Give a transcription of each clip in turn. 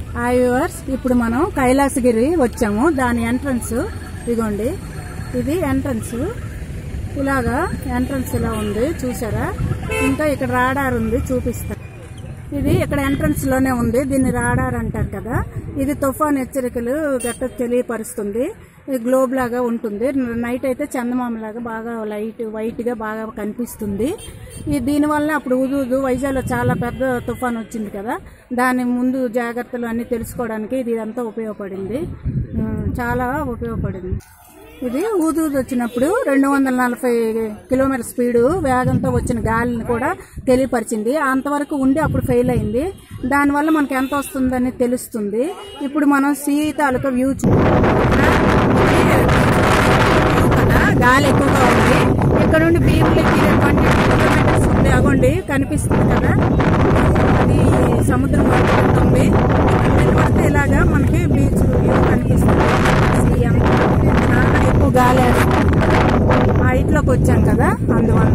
Hi viewers ఇప్పుడు మనం కైలాసగిరి వచ్చాము దాని ఎంట్రన్స్ ఇదిగోండి ఇది ఎంట్రన్స్ ఇలాగా ఎంట్రన్స్ ఇలా ఉంది చూసారా ఇంకా ఇక్కడ రాడార్ ఉంది చూపిస్తా ఇది ఇక్కడ ఎంట్రన్స్ లోనే ఉంది దీన్ని రాడార్ అంటారు కదా ఇది తుఫాన్ హెచ్చరికలు గట్ట తెలియపరుస్తుంది ఇది గ్లోబ్ లాగా ఉంటుంది నైట్ అయితే చందమామ లాగా బాగా లైట్ వైట్ గా బాగా కనిపిస్తుంది ఈ దీనివల్ల అప్పుడు ఊదు వైజాగ్లో చాలా పెద్ద తుఫాన్ వచ్చింది కదా దాని ముందు జాగ్రత్తలు అన్ని తెలుసుకోవడానికి ఇది ఇదంతా ఉపయోగపడింది ఉమ్, చాలా ఉపయోగపడింది ఇది ఊదూదు వచ్చినప్పుడు రెండు వందల నలభై కిలోమీటర్ స్పీడు వేగంతో వచ్చిన గాలిని కూడా తెలియపరిచింది అంతవరకు ఉండి అప్పుడు ఫెయిల్ అయింది దానివల్ల మనకి ఎంత వస్తుందని తెలుస్తుంది ఇప్పుడు మనం సీ తాలూకా వ్యూ చూ కదా గాలి ఎక్కువగా ఉంది ఇక్కడ నుండి భీములకి ట్వంటీ కిలోమీటర్స్ ఉంది అగోండి కనిపిస్తుంది కదా అది సముద్రం వైపు ఉంది ఇక్కడ పడితే ఇలాగా మనకి బీచ్ వ్యూ కనిపిస్తుంది సీఎం చాలా ఎక్కువ గాలి వేస్తుంది ఆ ఇట్లోకి వచ్చాం కదా అందువల్ల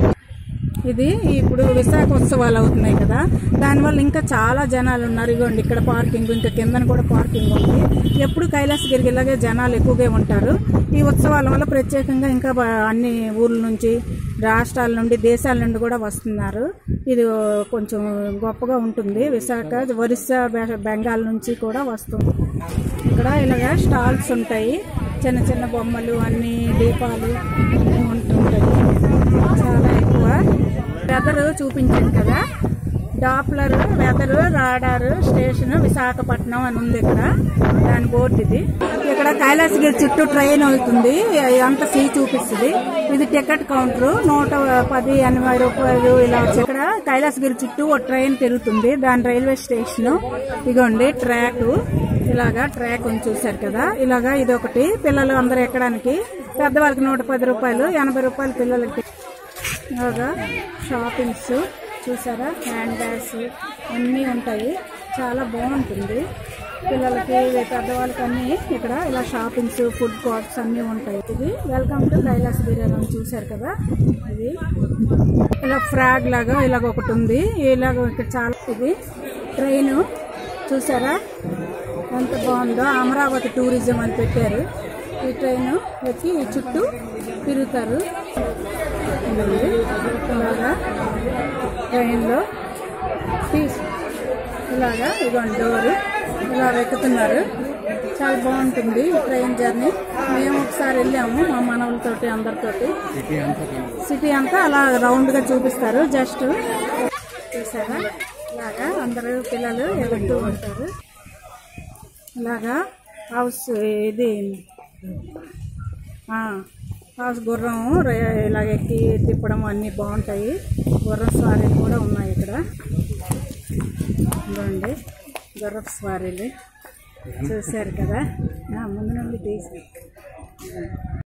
ఇది ఇప్పుడు విశాఖ ఉత్సవాలు అవుతున్నాయి కదా దానివల్ల ఇంకా చాలా జనాలు ఉన్నారు ఇగోండి ఇక్కడ పార్కింగ్ ఇంకా కిందన కూడా పార్కింగ్ ఉంది ఎప్పుడు కైలాసగిరికి ఇలాగే జనాలు ఎక్కువగా ఉంటారు ఈ ఉత్సవాల వల్ల ప్రత్యేకంగా ఇంకా బా- అన్ని ఊర్ల నుంచి రాష్ట్రాల నుండి దేశాల నుండి కూడా వస్తున్నారు ఇది కొంచెం గొప్పగా ఉంటుంది విశాఖ ఒరిస్సా బె- బెంగాల్ నుంచి కూడా వస్తుంది ఇక్కడ ఇలాగా స్టాల్స్ ఉంటాయి చిన్న చిన్న బొమ్మలు అన్ని దీపాలు అన్నీ ఉంటుంటాయి చాలా ఎక్కువ వెదర్ చూపించాను కదా Doppler weather radar station Visakhapatnam అని ఉంది ఇక్కడ దాని బోర్డు ఇది ఇక్కడ కైలాసగిరి చుట్టూ ట్రైన్ వెళ్తుంది ఇదంతా సీ చూపిస్తుంది ఇది టికెట్ కౌంటర్ నూట పది ఎనభై రూపాయలు ఇలా వచ్చి ఇక్కడ కైలాసగిరి చుట్టూ ఒక ట్రైన్ తిరుగుతుంది దాని రైల్వే స్టేషన్ ఇదిగోండి ట్రాక్ ఇలాగా ట్రాక్ ఉంది చూశారు కదా ఇలాగా ఇది ఒకటి పిల్లలు అందరూ ఎక్కడానికి పెద్దవాళ్ళకి నూట పది రూపాయలు ఎనభై రూపాయలు పిల్లలకి ఇలాగా షాపింగ్స్ చూసారా హ్యాండ్ బ్యాగ్స్ అన్నీ ఉంటాయి చాలా బాగుంటుంది పిల్లలకి పెద్దవాళ్ళకి అన్నీ ఇక్కడ ఇలా షాపింగ్స్ ఫుడ్ కోర్ట్స్ అన్నీ ఉంటాయి ఇది వెల్కమ్ టు కైలాస్ బిర్యానీ చూసారు కదా ఇది ఇలా ఫ్రాగ్ లాగా ఇలాగ ఒకటి ఉంది ఇలాగ ఇక్కడ చాలా ఇది ట్రైన్ చూసారా ఎంత బాగుందో అమరావతి టూరిజం అని పెట్టారు ఈ ట్రైన్ ఎక్కి ఈ చుట్టూ తిరుగుతారు ఇదిగోండి. ఇలాగా ట్రైన్లో తీసి ఇలాగా ఇదిగోండి డోరు ఇలా ఎక్కుతున్నారు చాలా బాగుంటుంది ఈ ట్రైన్ జర్నీ మేము ఒకసారి వెళ్ళాము మా మనవులతోటి అందరితోటి సిటీ అంతా అలా రౌండ్ గా చూపిస్తారు జస్ట్ చూసారా ఇలాగా అందరూ పిల్లలు వెళ్తూ ఉంటారు ఇలాగా హౌస్ ఇది ఆ, హౌస్ గుర్రం రే- ఇలాగ ఎక్కి తిప్పడం అన్నీ బాగుంటాయి గుర్రం స్వారీలు కూడా ఉన్నాయి ఇక్కడ ఇదిగోండి గుర్రపు స్వారీలు చూశారు కదా ఆ, ముందు నుండి తీసి